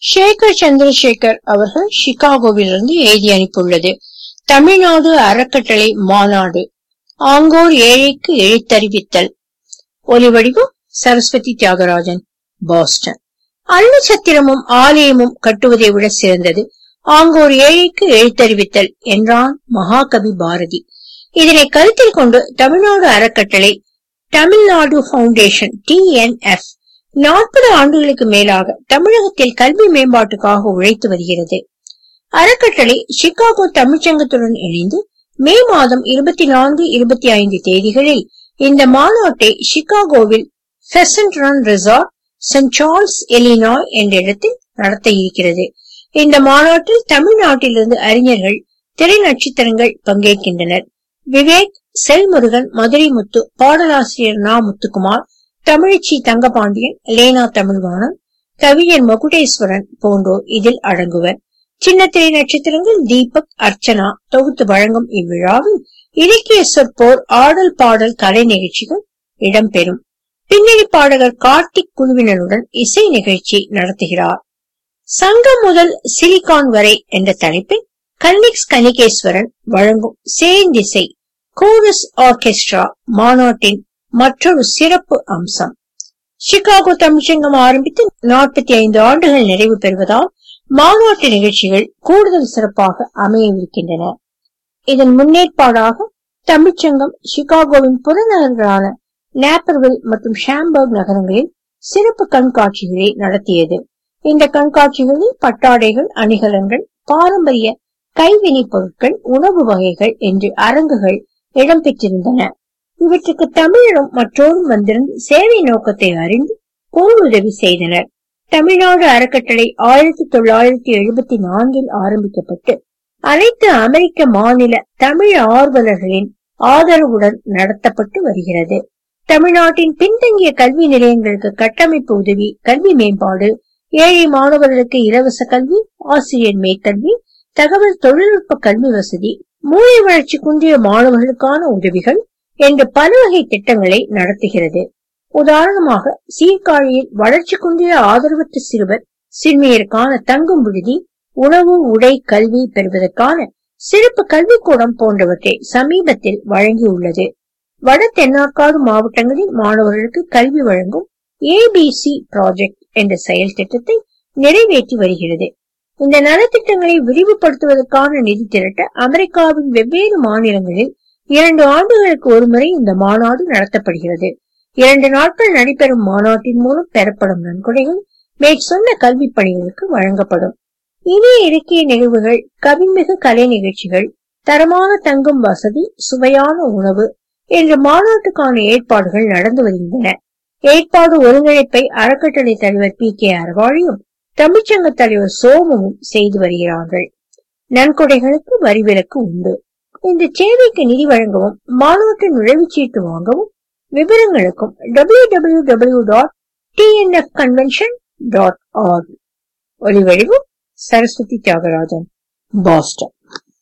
சேகர் சந்திரசேகர் அவர்கள் சிகாகோவிலிருந்து எழுதி அனுப்பியுள்ளது தமிழ்நாடு அறக்கட்டளை மாநாடு ஆங்கோர் ஏழைக்கு எழுத்தறிவித்தல் ஒலிவடிவம் சரஸ்வதி தியாகராஜன் பாஸ்டன் அள்ள சத்திரமும் ஆலயமும் கட்டுவதை விட சிறந்தது ஆங்கோர் ஏழைக்கு எழுத்தறிவித்தல் என்றான் மகாகவி பாரதி இதனை கருத்தில் கொண்டு தமிழ்நாடு அறக்கட்டளை தமிழ்நாடு பவுண்டேஷன் டிஎன்எஃப் நாற்பது ஆண்டுகளுக்கு மேலாக தமிழகத்தில் கல்வி மேம்பாட்டுக்காக உழைத்து வருகிறது அறக்கட்டளை சிகாகோ தமிழ்ச்சங்கத்துடன் இணைந்து மே மாதம் இருபத்தி நான்கு இருபத்தி ஐந்து தேதிகளில் இந்த மாநாட்டை சிகாகோவில் Pheasant Run Resort Saint Charles Illinois என்ற இடத்தில் நடத்த இருக்கிறது இந்த மாநாட்டில் தமிழ்நாட்டிலிருந்து அறிஞர்கள் திரை நட்சத்திரங்கள் பங்கேற்கின்றனர் விவேக் செல்முருகன் மதுரை முத்து பாடலாசிரியர் நா முத்துக்குமார் தமிழச்சி தங்கபாண்டியன் லேனா தமிழ்வாணன் கவிஞர் மகுடேஸ்வரன் போன்றோர் இதில் அடங்குவர் சின்னத்திரை நட்சத்திரங்கள் தீபக் அர்ச்சனா தொகுத்து வழங்கும் இவ்விழாவில் இலக்கிய சொற்போர் ஆடல் பாடல் கலை நிகழ்ச்சிகள் இடம்பெறும் பின்னணி பாடகர் கார்த்திக் குழுவினருடன் இசை நிகழ்ச்சி நடத்துகிறார் சங்கம் முதல் சிலிகான் வரை என்ற தலைப்பில் கன்னிக்ஸ் கனிகேஸ்வரன் வழங்கும் சேந்திசை கோரஸ் ஆர்கெஸ்ட்ரா மாநாட்டின் மற்றொரு சிறப்பு அம்சம் சிகாகோ தமிழ்ச்சங்கம் ஆரம்பித்து நாற்பத்தி ஐந்து ஆண்டுகள் நிறைவு பெறுவதால் மாநாட்டு நிகழ்ச்சிகள் கூடுதல் சிறப்பாக அமையவிருக்கின்றன இதன் முன்னேற்பாடாக தமிழ்ச்சங்கம் சிகாகோவின் புறநகர்களான நேப்பர்வில் மற்றும் ஷாம்பர்க் நகரங்களில் சிறப்பு கண்காட்சிகளை நடத்தியது இந்த கண்காட்சிகளில் பட்டாடைகள் அணிகலன்கள் பாரம்பரிய கைவினை பொருட்கள் உணவு வகைகள் என்று அரங்குகள் இடம்பெற்றிருந்தன இவற்றுக்கு தமிழரும் மற்றோரும் வந்திருந்து சேவை நோக்கத்தை அறிந்து பொருளுதவி செய்தனர் தமிழ்நாடு அறக்கட்டளை ஆயிரத்தி தொள்ளாயிரத்தி எழுபத்தி நான்கில் ஆரம்பிக்கப்பட்டு அனைத்து அமெரிக்க மாநில தமிழ் ஆர்வலர்களின் ஆதரவுடன் நடத்தப்பட்டு வருகிறது தமிழ்நாட்டின் பின்தங்கிய கல்வி நிலையங்களுக்கு கட்டமைப்பு உதவி கல்வி மேம்பாடு ஏழை மாணவர்களுக்கு இலவச கல்வி ஆசிரியர் மேற்கல்வி தகவல் தொழில்நுட்ப கல்வி வசதி மூளை வளர்ச்சி குன்றிய மாணவர்களுக்கான உதவிகள் என்று பல வகை திட்டங்களை நடத்துகிறது உதாரணமாக சீர்காழியில் வளர்ச்சி குன்றிய ஆதரவற்ற சிறுவர் சிறுமியருக்கான தங்கும் விடுதி உணவு உடை கல்வி பெறுவதற்கான சிறப்பு கல்விக்கூடம் போன்றவற்றை சமீபத்தில் வழங்கியுள்ளது வட தென்னார்காடு மாவட்டங்களில் மாணவர்களுக்கு கல்வி வழங்கும் ஏபிசி ப்ராஜெக்ட் என்ற செயல் திட்டத்தை நிறைவேற்றி வருகிறது இந்த நலத்திட்டங்களை விரிவுபடுத்துவதற்கான நிதி திரட்ட அமெரிக்காவின் வெவ்வேறு மாநிலங்களில் இரண்டு ஆண்டுகளுக்கு ஒருமுறை இந்த மாநாடு நடத்தப்படுகிறது இரண்டு நாட்கள் நடைபெறும் மாநாட்டின் மூலம் பெறப்படும் நன்கொடைகள் மேற்சொன்ன கல்வி பணிகளுக்கு வழங்கப்படும் இனிய இலக்கிய நிகழ்வுகள் கவின்மிகு கலை நிகழ்ச்சிகள் தரமான தங்கும் வசதி சுவையான உணவு என்ற மாநாட்டுக்கான ஏற்பாடுகள் நடந்து வருகின்றன ஏற்பாடு ஒருங்கிணைப்பை அறக்கட்டளை தலைவர் பி கே அறவாழியும் தமிழ்ச்சங்க தலைவர் சோமும் செய்து வருகிறார்கள் நன்கொடைகளுக்கு வரிவிலக்கு உண்டு இந்த சேவைக்கு நிதி வழங்கவும் மாநாட்டு நுழைவுச்சீட்டு வாங்கவும் விவரங்களுக்கும் W W W dot TNF convention dot org ஒலிவடிவு சரஸ்வதி தியாகராஜன் பாஸ்டன்